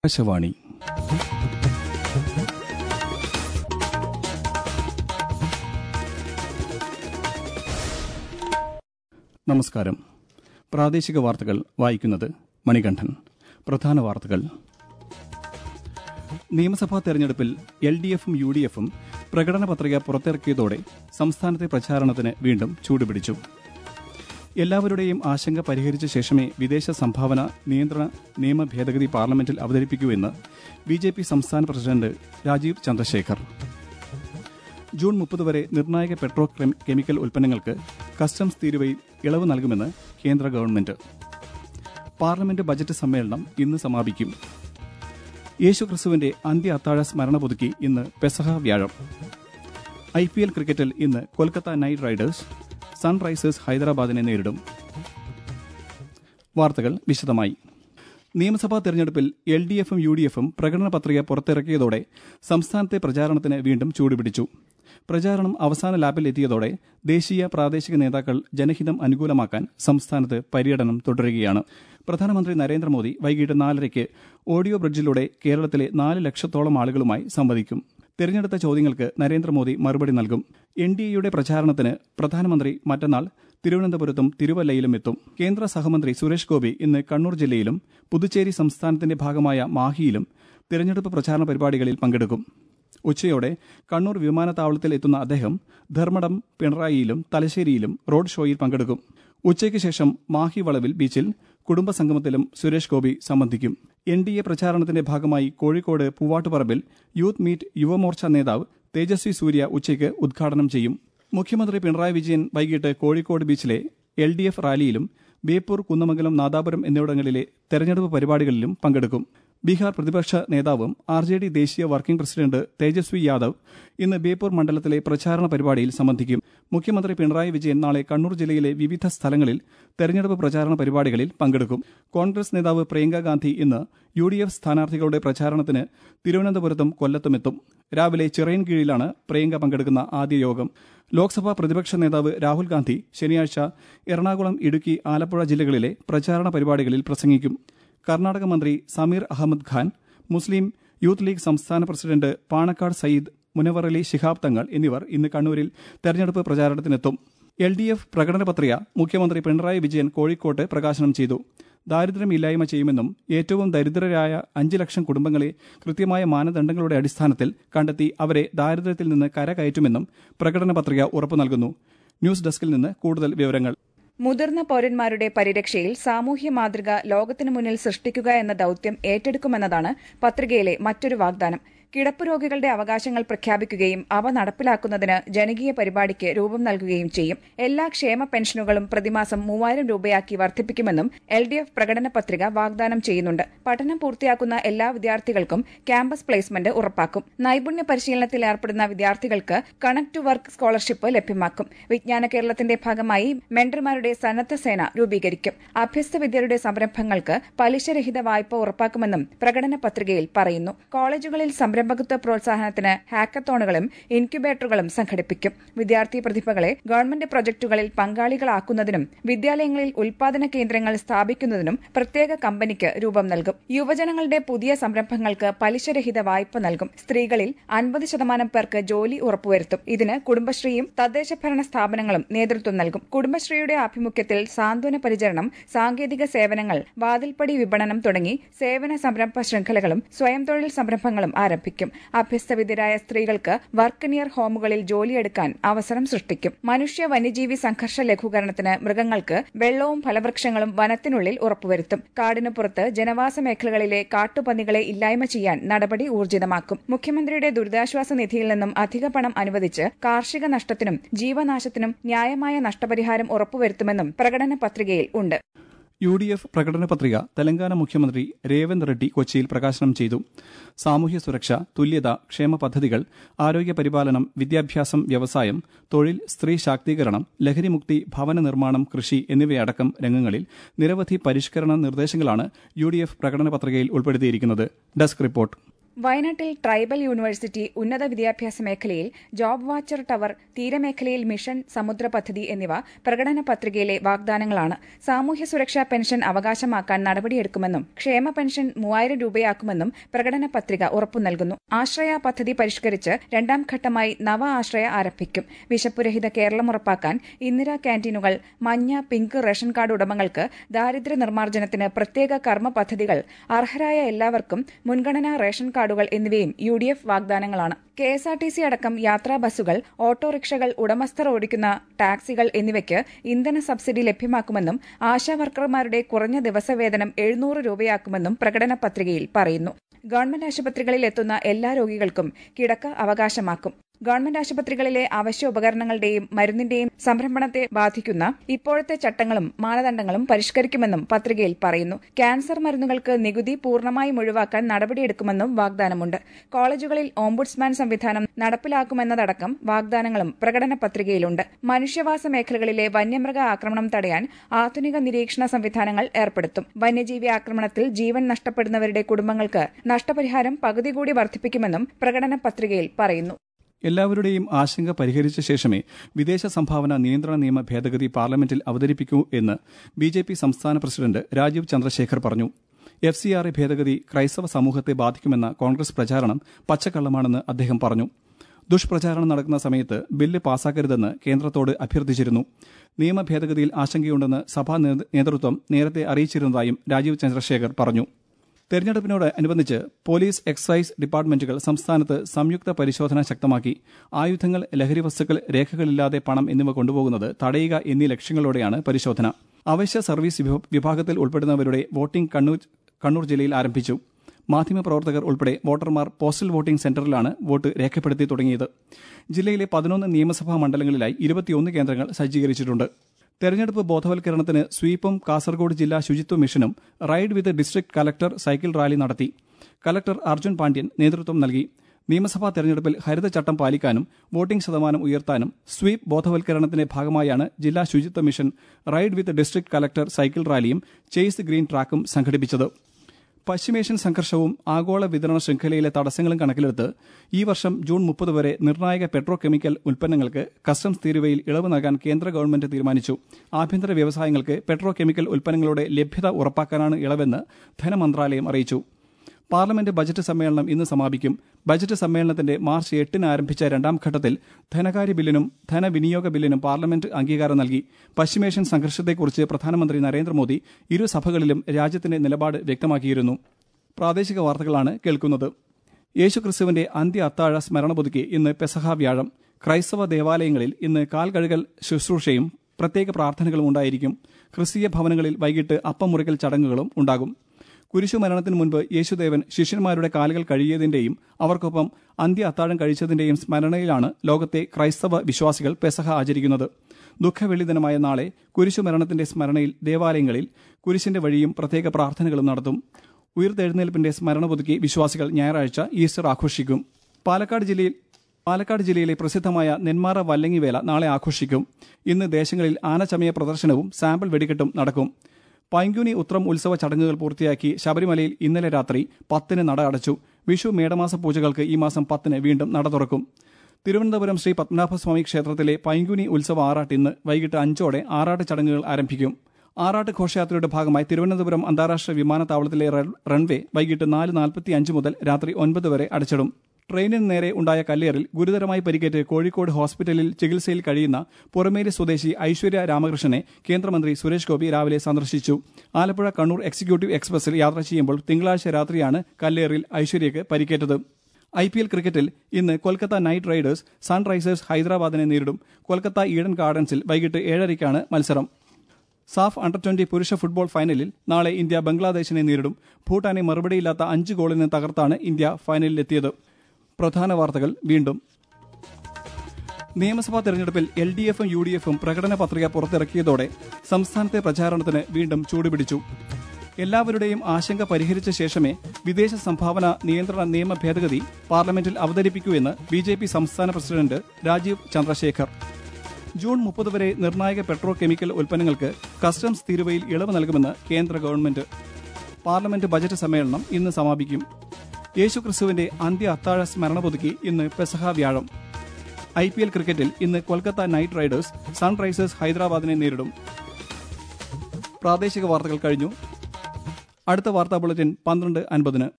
ആകാശവാണി നമസ്കാരം പ്രാദേശിക വാർത്തകൾ വായിക്കുന്നത് മണികണ്ഠൻ പ്രധാന വാർത്തകൾ നിയമസഭാ തെരഞ്ഞെടുപ്പിൽ എൽ ഡി എഫും യു ഡി എഫും പ്രകടന പത്രിക പുറത്തിറക്കിയതോടെ സംസ്ഥാനത്തെ പ്രചാരണത്തിന് വീണ്ടും ചൂടുപിടിച്ചു എല്ലാവരുടെയും ആശങ്ക പരിഹരിച്ച ശേഷമേ വിദേശ സംഭാവന നിയന്ത്രണ നിയമ ഭേദഗതി പാർലമെന്റിൽ അവതരിപ്പിക്കൂ എന്ന് ബി ജെ പി സംസ്ഥാന പ്രസിഡന്റ് രാജീവ് ചന്ദ്രശേഖർ ജൂൺ മുപ്പത് വരെ നിർണായക പെട്രോ കെമിക്കൽ ഉൽപ്പന്നങ്ങൾക്ക് കസ്റ്റംസ് തീരുവയിൽ ഇളവ് നൽകുമെന്ന് കേന്ദ്ര ഗവൺമെന്റ് പാർലമെന്റ് ബജറ്റ് സമ്മേളനം ഇന്ന് സമാപിക്കും യേശുക്രിസ്തുവിന്റെ അന്ത്യ അത്താഴ സ്മരണ പുതുക്കി ഇന്ന് പെസഹ വ്യാഴം ഐ പി എൽ ക്രിക്കറ്റിൽ ഇന്ന് കൊൽക്കത്ത നൈറ്റ് റൈഡേഴ്സ് സൺറൈസേഴ്സ് ഹൈദരാബാദിനെ നേരിടും വാർത്തകൾ വിശദമായി നിയമസഭാ തെരഞ്ഞെടുപ്പിൽ എൽ ഡി എഫും യു ഡി എഫും പ്രകടന പത്രിക പുറത്തിറക്കിയതോടെ സംസ്ഥാനത്തെ പ്രചാരണത്തിന് വീണ്ടും ചൂടുപിടിച്ചു പ്രചാരണം അവസാന ലാപ്പിൽ എത്തിയതോടെ ദേശീയ പ്രാദേശിക നേതാക്കൾ ജനഹിതം അനുകൂലമാക്കാൻ സംസ്ഥാനത്ത് പര്യടനം തുടരുകയാണ് പ്രധാനമന്ത്രി നരേന്ദ്രമോദി വൈകിട്ട് നാലരയ്ക്ക് ഓഡിയോ ബ്രിഡ്ജിലൂടെ കേരളത്തിലെ നാല് ലക്ഷത്തോളം ആളുകളുമായി സംവദിക്കും തിരഞ്ഞെടുത്ത ചോദ്യങ്ങൾക്ക് നരേന്ദ്രമോദി മറുപടി നൽകും എൻ ഡി എയുടെ പ്രചാരണത്തിന് പ്രധാനമന്ത്രി മറ്റന്നാൾ തിരുവനന്തപുരത്തും തിരുവല്ലയിലും എത്തും കേന്ദ്ര സഹമന്ത്രി സുരേഷ് ഗോപി ഇന്ന് കണ്ണൂർ ജില്ലയിലും പുതുച്ചേരി സംസ്ഥാനത്തിന്റെ ഭാഗമായ മാഹിയിലും തിരഞ്ഞെടുപ്പ് പ്രചാരണ പരിപാടികളിൽ പങ്കെടുക്കും ഉച്ചയോടെ കണ്ണൂർ വിമാനത്താവളത്തിൽ എത്തുന്ന അദ്ദേഹം ധർമ്മടം പിണറായിയിലും തലശ്ശേരിയിലും റോഡ് ഷോയിൽ പങ്കെടുക്കും ഉച്ചയ്ക്ക് ശേഷം മാഹി വളവിൽ ബീച്ചിൽ കുടുംബസംഗമത്തിലും സുരേഷ് ഗോപി സംബന്ധിക്കും എൻ ഡി എ പ്രചാരണത്തിന്റെ ഭാഗമായി കോഴിക്കോട് പൂവാട്ടുപറമ്പിൽ യൂത്ത് മീറ്റ് യുവമോർച്ച നേതാവ് തേജസ്വി സൂര്യ ഉച്ചയ്ക്ക് ഉദ്ഘാടനം ചെയ്യും മുഖ്യമന്ത്രി പിണറായി വിജയൻ വൈകിട്ട് കോഴിക്കോട് ബീച്ചിലെ എൽ ഡി എഫ് റാലിയിലും ബേപ്പൂർ കുന്നമംഗലം നാദാപുരം എന്നിവിടങ്ങളിലെ തെരഞ്ഞെടുപ്പ് പരിപാടികളിലും പങ്കെടുക്കും ബീഹാർ പ്രതിപക്ഷ നേതാവും ആർ ജെ ഡി ദേശീയ വർക്കിംഗ് പ്രസിഡന്റ് തേജസ്വി യാദവ് ഇന്ന് ബേപ്പൂർ മണ്ഡലത്തിലെ പ്രചാരണ പരിപാടിയിൽ സംബന്ധിക്കും മുഖ്യമന്ത്രി പിണറായി വിജയൻ നാളെ കണ്ണൂർ ജില്ലയിലെ വിവിധ സ്ഥലങ്ങളിൽ തെരഞ്ഞെടുപ്പ് പ്രചാരണ പരിപാടികളിൽ പങ്കെടുക്കും കോൺഗ്രസ് നേതാവ് പ്രിയങ്ക ഗാന്ധി ഇന്ന് യു ഡി എഫ് സ്ഥാനാർത്ഥികളുടെ പ്രചാരണത്തിന് തിരുവനന്തപുരത്തും കൊല്ലത്തുമെത്തും രാവിലെ ചിറയൻകീഴിലാണ് പ്രിയങ്ക പങ്കെടുക്കുന്ന ആദ്യ യോഗം ലോക്സഭാ പ്രതിപക്ഷ നേതാവ് രാഹുൽ ഗാന്ധി ശനിയാഴ്ച എറണാകുളം ഇടുക്കി ആലപ്പുഴ ജില്ലകളിലെ പ്രചാരണ പരിപാടികളിൽ പ്രസംഗിക്കും കർണാടക മന്ത്രി സമീർ അഹമ്മദ് ഖാൻ മുസ്ലിം യൂത്ത് ലീഗ് സംസ്ഥാന പ്രസിഡന്റ് പാണക്കാട് സയ്യിദ് മുനവറലി ശിഹാബ് തങ്ങൾ എന്നിവർ ഇന്ന് കണ്ണൂരിൽ തെരഞ്ഞെടുപ്പ് പ്രചാരണത്തിനെത്തും എൽ ഡി എഫ് പ്രകടന പത്രിക മുഖ്യമന്ത്രി പിണറായി വിജയൻ കോഴിക്കോട്ട് പ്രകാശനം ചെയ്തു ദാരിദ്ര്യമില്ലായ്മ ചെയ്യുമെന്നും ഏറ്റവും ദരിദ്രരായ അഞ്ച് ലക്ഷം കുടുംബങ്ങളെ കൃത്യമായ മാനദണ്ഡങ്ങളുടെ അടിസ്ഥാനത്തിൽ കണ്ടെത്തി അവരെ ദാരിദ്ര്യത്തിൽ നിന്ന് കരകയറ്റുമെന്നും പ്രകടന പത്രിക ഉറപ്പു നൽകുന്നു ന്യൂസ് ഡെസ്കിൽ നിന്ന് കൂടുതൽ വിവരങ്ങൾ മുതിർന്ന പൌരന്മാരുടെ പരിരക്ഷയിൽ സാമൂഹ്യ മാതൃക ലോകത്തിനു മുന്നിൽ സൃഷ്ടിക്കുക എന്ന ദൌത്യം ഏറ്റെടുക്കുമെന്നതാണ് പത്രികയിലെ മറ്റൊരു വാഗ്ദാനം കിടപ്പ് രോഗികളുടെ അവകാശങ്ങൾ പ്രഖ്യാപിക്കുകയും അവ നടപ്പിലാക്കുന്നതിന് ജനകീയ പരിപാടിക്ക് രൂപം നൽകുകയും ചെയ്യും എല്ലാ ക്ഷേമ പെൻഷനുകളും പ്രതിമാസം മൂവായിരം രൂപയാക്കി വർദ്ധിപ്പിക്കുമെന്നും എൽ ഡി എഫ് പ്രകടന പത്രിക വാഗ്ദാനം ചെയ്യുന്നുണ്ട് പഠനം പൂർത്തിയാക്കുന്ന എല്ലാ വിദ്യാർത്ഥികൾക്കും ക്യാമ്പസ് പ്ലേസ്മെന്റ് ഉറപ്പാക്കും നൈപുണ്യ പരിശീലനത്തിൽ ഏർപ്പെടുന്ന വിദ്യാർത്ഥികൾക്ക് കണക്ട് ടു വർക്ക് സ്കോളർഷിപ്പ് ലഭ്യമാക്കും വിജ്ഞാന കേരളത്തിന്റെ ഭാഗമായി മെന്റർമാരുടെ സന്നദ്ധ സേന രൂപീകരിക്കും അഭ്യസ്ത വിദ്യരുടെ സംരംഭങ്ങൾക്ക് പലിശരഹിത വായ്പ ഉറപ്പാക്കുമെന്നും പ്രകടന പത്രികയിൽ പറയുന്നു കോളേജുകളിൽ സംരംഭകത്വ പ്രോത്സാഹനത്തിന് ഹാക്കത്തോണുകളും ഇൻക്യുബേറ്ററുകളും സംഘടിപ്പിക്കും വിദ്യാർത്ഥി പ്രതിഭകളെ ഗവൺമെന്റ് പ്രൊജക്ടുകളിൽ പങ്കാളികളാക്കുന്നതിനും വിദ്യാലയങ്ങളിൽ ഉൽപാദന കേന്ദ്രങ്ങൾ സ്ഥാപിക്കുന്നതിനും പ്രത്യേക കമ്പനിക്ക് രൂപം നൽകും യുവജനങ്ങളുടെ പുതിയ സംരംഭങ്ങൾക്ക് പലിശരഹിത വായ്പ നൽകും സ്ത്രീകളിൽ അൻപത് ശതമാനം പേർക്ക് ജോലി ഉറപ്പുവരുത്തും ഇതിന് കുടുംബശ്രീയും തദ്ദേശഭരണ സ്ഥാപനങ്ങളും നേതൃത്വം നൽകും കുടുംബശ്രീയുടെ ആഭിമുഖ്യത്തിൽ സാന്ത്വന പരിചരണം സാങ്കേതിക സേവനങ്ങൾ വാതിൽപ്പടി വിപണനം തുടങ്ങി സേവന സംരംഭ ശൃംഖലകളും സ്വയം തൊഴിൽ സംരംഭങ്ങളും ആരംഭിക്കും അഭ്യസ്തവിദ്യരായ സ്ത്രീകൾക്ക് വർക്ക് നിയർ ഹോമുകളിൽ ജോലിയെടുക്കാൻ അവസരം സൃഷ്ടിക്കും മനുഷ്യ വന്യജീവി സംഘർഷ ലഘൂകരണത്തിന് മൃഗങ്ങൾക്ക് വെള്ളവും ഫലവൃക്ഷങ്ങളും വനത്തിനുള്ളിൽ ഉറപ്പുവരുത്തും കാടിനു പുറത്ത് ജനവാസ മേഖലകളിലെ കാട്ടുപന്നികളെ ഇല്ലായ്മ ചെയ്യാൻ നടപടി ഊർജിതമാക്കും മുഖ്യമന്ത്രിയുടെ ദുരിതാശ്വാസ നിധിയിൽ നിന്നും അധിക പണം അനുവദിച്ച് കാർഷിക നഷ്ടത്തിനും ജീവനാശത്തിനും ന്യായമായ നഷ്ടപരിഹാരം ഉറപ്പുവരുത്തുമെന്നും പ്രകടന പത്രികയിൽ ഉണ്ട് യു ഡി എഫ് പ്രകടന പത്രിക തെലങ്കാന മുഖ്യമന്ത്രി രേവന്ത് റെഡ്ഡി കൊച്ചിയിൽ പ്രകാശനം ചെയ്തു സാമൂഹ്യ സുരക്ഷ തുല്യത ക്ഷേമ പദ്ധതികൾ ആരോഗ്യ പരിപാലനം വിദ്യാഭ്യാസം വ്യവസായം തൊഴിൽ സ്ത്രീ ശാക്തീകരണം ലഹരിമുക്തി ഭവന നിർമ്മാണം കൃഷി എന്നിവയടക്കം രംഗങ്ങളിൽ നിരവധി പരിഷ്കരണ നിർദ്ദേശങ്ങളാണ് യു ഡി എഫ് പ്രകടന പത്രികയിൽ ഉൾപ്പെടുത്തിയിരിക്കുന്നത് ഡെസ്ക് റിപ്പോർട്ട് വയനാട്ടിൽ ട്രൈബൽ യൂണിവേഴ്സിറ്റി ഉന്നത വിദ്യാഭ്യാസ മേഖലയിൽ ജോബ് വാച്ചർ ടവർ തീരമേഖലയിൽ മിഷൻ സമുദ്ര പദ്ധതി എന്നിവ പ്രകടന പത്രികയിലെ വാഗ്ദാനങ്ങളാണ് സാമൂഹ്യ സുരക്ഷാ പെൻഷൻ അവകാശമാക്കാൻ നടപടിയെടുക്കുമെന്നും ക്ഷേമ പെൻഷൻ മൂവായിരം രൂപയാക്കുമെന്നും പ്രകടന പത്രിക ഉറപ്പു നൽകുന്നു ആശ്രയ പദ്ധതി പരിഷ്കരിച്ച് രണ്ടാം ഘട്ടമായി നവ ആശ്രയ ആരംഭിക്കും വിശപ്പുരഹിത കേരളം ഉറപ്പാക്കാൻ ഇന്ദിരാ ക്യാന്റീനുകൾ മഞ്ഞ പിങ്ക് റേഷൻ കാർഡ് ഉടമകൾക്ക് ദാരിദ്ര്യ നിർമ്മാർജ്ജനത്തിന് പ്രത്യേക കർമ്മ പദ്ധതികൾ അർഹരായ എല്ലാവർക്കും മുൻഗണനാ റേഷൻ കാർഡുകൾ എന്നിവയും യു ഡി എഫ് വാഗ്ദാനങ്ങളാണ് K S R T C അടക്കം യാത്രാ ബസ്സുകൾ ഓട്ടോറിക്ഷകൾ ഉടമസ്ഥർ ഓടിക്കുന്ന ടാക്സികൾ എന്നിവയ്ക്ക് ഇന്ധന സബ്സിഡി ലഭ്യമാക്കുമെന്നും ആശാ വർക്കർമാരുടെ കുറഞ്ഞ ദിവസവേതനം എഴുന്നൂറ് രൂപയാക്കുമെന്നും പ്രകടന പത്രികയിൽ പറയുന്നു ഗവൺമെന്റ് ആശുപത്രികളിൽ എത്തുന്ന എല്ലാ രോഗികൾക്കും കിടക്ക അവകാശമാക്കും ഗവൺമെന്റ് ആശുപത്രികളിലെ അവശ്യ ഉപകരണങ്ങളുടെയും മരുന്നിന്റെയും സംരംഭണത്തെ ബാധിക്കുന്ന ഇപ്പോഴത്തെ ചട്ടങ്ങളും മാനദണ്ഡങ്ങളും പരിഷ്കരിക്കുമെന്നും പത്രികയിൽ പറയുന്നു ക്യാൻസർ മരുന്നുകൾക്ക് നികുതി പൂർണ്ണമായും ഒഴിവാക്കാൻ നടപടിയെടുക്കുമെന്നും വാഗ്ദാനമുണ്ട് കോളേജുകളിൽ ഓംബുഡ്സ്മാൻ സംവിധാനം നടപ്പിലാക്കുമെന്നതടക്കം വാഗ്ദാനങ്ങളും പ്രകടന പത്രികയിലുണ്ട് മനുഷ്യവാസ മേഖലകളിലെ വന്യമൃഗ ആക്രമണം തടയാൻ ആധുനിക നിരീക്ഷണ സംവിധാനങ്ങൾ ഏർപ്പെടുത്തും വന്യജീവി ആക്രമണത്തിൽ ജീവൻ നഷ്ടപ്പെടുന്നവരുടെ കുടുംബങ്ങൾക്ക് നഷ്ടപരിഹാരം പകുതി കൂടി വർദ്ധിപ്പിക്കുമെന്നും പ്രകടന പത്രികയിൽ പറയുന്നു എല്ലാവരുടെയും ആശങ്ക പരിഹരിച്ച ശേഷമേ വിദേശ സംഭാവന നിയന്ത്രണ നിയമ ഭേദഗതി പാർലമെന്റിൽ അവതരിപ്പിക്കൂ എന്ന് ബി ജെ പി സംസ്ഥാന പ്രസിഡന്റ് രാജീവ് ചന്ദ്രശേഖർ പറഞ്ഞു എഫ് സി ആർ എ ഭേദഗതി ക്രൈസ്തവ സമൂഹത്തെ ബാധിക്കുമെന്ന കോൺഗ്രസ് പ്രചാരണം പച്ചക്കള്ളമാണെന്ന് അദ്ദേഹം പറഞ്ഞു ദുഷ്പ്രചാരണം നടക്കുന്ന സമയത്ത് ബില്ല് പാസാക്കരുതെന്ന് കേന്ദ്രത്തോട് അഭ്യർത്ഥിച്ചിരുന്നു നിയമ ഭേദഗതിയിൽ ആശങ്കയുണ്ടെന്ന് സഭാ നേതൃത്വം നേരത്തെ അറിയിച്ചിരുന്നതായും രാജീവ് ചന്ദ്രശേഖർ പറഞ്ഞു തെരഞ്ഞെടുപ്പിനോട് അനുബന്ധിച്ച് പോലീസ് എക്സൈസ് ഡിപ്പാർട്ട്മെന്റുകൾ സംസ്ഥാനത്ത് സംയുക്ത പരിശോധന ശക്തമാക്കി ആയുധങ്ങൾ ലഹരി വസ്തുക്കൾ രേഖകളില്ലാതെ പണം എന്നിവ കൊണ്ടുപോകുന്നത് തടയുക എന്നീ ലക്ഷ്യങ്ങളോടെയാണ് പരിശോധന അവശ്യ സർവീസ് വിഭാഗത്തിൽ ഉൾപ്പെടുന്നവരുടെ വോട്ടിംഗ് കണ്ണൂർ കണ്ണൂർ ജില്ലയിൽ ആരംഭിച്ചു മാധ്യമപ്രവർത്തകർ ഉൾപ്പെടെ വോട്ടർമാർ പോസ്റ്റൽ വോട്ടിംഗ് സെന്ററിലാണ് വോട്ട് രേഖപ്പെടുത്തി തുടങ്ങിയത് ജില്ലയിലെ പതിനൊന്ന് നിയമസഭാ മണ്ഡലങ്ങളിലായി ഇരുപത്തിയൊന്ന് കേന്ദ്രങ്ങൾ സജ്ജീകരിച്ചിട്ടുണ്ട് തെരഞ്ഞെടുപ്പ് ബോധവൽക്കരണത്തിന് സ്വീപും കാസർഗോഡ് ജില്ലാ ശുചിത്വ മിഷനും ride with district collector cycle rally നടത്തി കലക്ടർ അർജുൻ പാണ്ഡ്യൻ നേതൃത്വം നൽകി നിയമസഭാ തെരഞ്ഞെടുപ്പിൽ ഹരിതചട്ടം പാലിക്കാനും വോട്ടിംഗ് ശതമാനം ഉയർത്താനും സ്വീപ് ബോധവൽക്കരണത്തിന്റെ ഭാഗമായാണ് ജില്ലാ ശുചിത്വ mission ride with district collector cycle റാലിയും ചേസ് ഗ്രീൻ ട്രാക്കും സംഘടിപ്പിച്ചത് പശ്ചിമേഷ്യൻ സംഘർഷവും ആഗോള വിതരണ ശൃംഖലയിലെ തടസ്സങ്ങളും കണക്കിലെടുത്ത് ഈ വർഷം ജൂൺ മുപ്പത് വരെ നിർണായക പെട്രോ കെമിക്കൽ ഉൽപ്പന്നങ്ങൾക്ക് കസ്റ്റംസ് തീരുവയിൽ ഇളവ് നൽകാൻ കേന്ദ്ര ഗവൺമെന്റ് തീരുമാനിച്ചു ആഭ്യന്തര വ്യവസായങ്ങൾക്ക് പെട്രോ കെമിക്കൽ ഉൽപ്പന്നങ്ങളുടെ ലഭ്യത ഉറപ്പാക്കാനാണ് ഇളവെന്ന് ധനമന്ത്രാലയം അറിയിച്ചു പാർലമെന്റ് ബജറ്റ് സമ്മേളനം ഇന്ന് സമാപിക്കും ബജറ്റ് സമ്മേളനത്തിന്റെ മാർച്ച് എട്ടിന് ആരംഭിച്ച രണ്ടാം ഘട്ടത്തിൽ ധനകാര്യ ബില്ലിനും ധനവിനിയോഗ ബില്ലിനും പാർലമെന്റ് അംഗീകാരം നൽകി പശ്ചിമേഷ്യൻ സംഘർഷത്തെക്കുറിച്ച് പ്രധാനമന്ത്രി നരേന്ദ്രമോദി ഇരു സഭകളിലും രാജ്യത്തിന്റെ നിലപാട് വ്യക്തമാക്കിയിരുന്നു പ്രാദേശിക വാർത്തകളാണ് കേൾക്കുന്നത് യേശുക്രിസ്തുവിന്റെ അന്ത്യ അത്താഴ സ്മരണ പുതുക്കി ഇന്ന് പെസഹ വ്യാഴം ക്രൈസ്തവ ദേവാലയങ്ങളിൽ ഇന്ന് കാൽ കഴുകൽ ശുശ്രൂഷയും പ്രത്യേക പ്രാർത്ഥനകളും ഉണ്ടായിരിക്കും ക്രിസ്തീയ ഭവനങ്ങളിൽ വൈകിട്ട് അപ്പം മുറിക്കൽ ചടങ്ങുകളും ഉണ്ടാകും കുരിശുമരണത്തിനു മുൻപ് യേശുദേവൻ ശിഷ്യന്മാരുടെ കാലുകൾ കഴുകിയതിന്റെയും അവർക്കൊപ്പം അന്ത്യ അത്താഴം കഴിച്ചതിന്റെയും സ്മരണയിലാണ് ലോകത്തെ ക്രൈസ്തവ വിശ്വാസികൾ പെസഹ ആചരിക്കുന്നത് ദുഃഖവെള്ളി ദിനമായ നാളെ കുരിശുമരണത്തിന്റെ സ്മരണയിൽ ദേവാലയങ്ങളിൽ കുരിശിന്റെ വഴിയും പ്രത്യേക പ്രാർത്ഥനകളും നടത്തും ഉയർത്തെഴുന്നേൽപ്പിന്റെ സ്മരണ പുതുക്കി വിശ്വാസികൾ ഞായറാഴ്ച ഈസ്റ്റർ ആഘോഷിക്കും പാലക്കാട് ജില്ലയിൽ പാലക്കാട് ജില്ലയിലെ പ്രസിദ്ധമായ നെന്മാറ വല്ലങ്ങി വേല നാളെ ആഘോഷിക്കും ഇന്ന് ദേശങ്ങളിൽ ആനച്ചമയ പ്രദർശനവും സാമ്പിൾ വെടിക്കെട്ടും നടക്കും പൈങ്കുനി ഉത്രം ഉത്സവ ചടങ്ങുകൾ പൂർത്തിയാക്കി ശബരിമലയിൽ ഇന്നലെ രാത്രി പത്തിന് നട അടച്ചു വിഷു മേടമാസ പൂജകൾക്ക് ഈ മാസം പത്തിന് വീണ്ടും നട തുറക്കും തിരുവനന്തപുരം ശ്രീ പത്മനാഭസ്വാമി ക്ഷേത്രത്തിലെ പൈങ്കുനി ഉത്സവ ആറാട്ട് ഇന്ന് വൈകിട്ട് അഞ്ചോടെ ആറാട്ട് ചടങ്ങുകൾ ആരംഭിക്കും ആറാട്ട് ഘോഷയാത്രയുടെ ഭാഗമായി തിരുവനന്തപുരം അന്താരാഷ്ട്ര വിമാനത്താവളത്തിലെ റൺവേ വൈകിട്ട് നാല് നാൽപ്പത്തി അഞ്ച് മുതൽ രാത്രി ഒൻപത് വരെ അടച്ചിടും ട്രെയിനിന് നേരെ ഉണ്ടായ കല്ലേറിൽ ഗുരുതരമായി പരിക്കേറ്റ് കോഴിക്കോട് ഹോസ്പിറ്റലിൽ ചികിത്സയിൽ കഴിയുന്ന പുറമേരി സ്വദേശി ഐശ്വര്യ രാമകൃഷ്ണനെ കേന്ദ്രമന്ത്രി സുരേഷ് ഗോപി രാവിലെ സന്ദർശിച്ചു ആലപ്പുഴ കണ്ണൂർ എക്സിക്യൂട്ടീവ് എക്സ്പ്രസിൽ യാത്ര ചെയ്യുമ്പോൾ തിങ്കളാഴ്ച രാത്രിയാണ് കല്ലേറിൽ ഐശ്വര്യയ്ക്ക് പരിക്കേറ്റത് ഐ പി എൽ ക്രിക്കറ്റിൽ ഇന്ന് കൊൽക്കത്ത നൈറ്റ് റൈഡേഴ്സ് സൺറൈസേഴ്സ് ഹൈദരാബാദിനെ നേരിടും കൊൽക്കത്ത ഈഡൻ ഗാർഡൻസിൽ വൈകിട്ട് ഏഴരയ്ക്കാണ് മത്സരം സാഫ് അണ്ടർ ട്വന്റി പുരുഷ ഫുട്ബോൾ ഫൈനലിൽ നാളെ ഇന്ത്യ ബംഗ്ലാദേശിനെ നേരിടും ഭൂട്ടാനെ മറുപടിയില്ലാത്ത അഞ്ച് ഗോളിന് തകർത്താണ് ഇന്ത്യ ഫൈനലിലെത്തിയത് പ്രധാന വാർത്തകൾ വീണ്ടും നിയമസഭാ തെരഞ്ഞെടുപ്പിൽ എൽ ഡി എഫും യു ഡി എഫും പ്രകടന പത്രിക പുറത്തിറക്കിയതോടെ സംസ്ഥാനത്തെ പ്രചാരണത്തിന് വീണ്ടും ചൂടുപിടിച്ചു എല്ലാവരുടെയും ആശങ്ക പരിഹരിച്ച ശേഷമേ വിദേശ സംഭാവന നിയന്ത്രണ നിയമ ഭേദഗതി പാർലമെന്റിൽ അവതരിപ്പിക്കൂ എന്ന് ബി ജെ പി സംസ്ഥാന പ്രസിഡന്റ് രാജീവ് ചന്ദ്രശേഖർ ജൂൺ മുപ്പത് വരെ നിർണായക പെട്രോ കെമിക്കൽ ഉൽപ്പന്നങ്ങൾക്ക് കസ്റ്റംസ് തീരുവയിൽ ഇളവ് നൽകുമെന്ന് കേന്ദ്ര ഗവൺമെന്റ് പാർലമെന്റ് ബജറ്റ് സമ്മേളനം ഇന്ന് സമാപിക്കും യേശുക്രിസ്തുവിന്റെ അന്ത്യ അത്താഴ സ്മരണ പുതുക്കി ഇന്ന് പെസഹ വ്യാഴം ഐ പി എൽ ക്രിക്കറ്റിൽ ഇന്ന് കൊൽക്കത്ത നൈറ്റ് റൈഡേഴ്സ് സൺറൈസേഴ്സ് ഹൈദരാബാദിനെ നേരിടും പ്രാദേശിക വാർത്തകൾ കഴിഞ്ഞു അടുത്ത വാർത്താ ബുള്ളറ്റിൻ പന്ത്രണ്ട് അൻപതിന്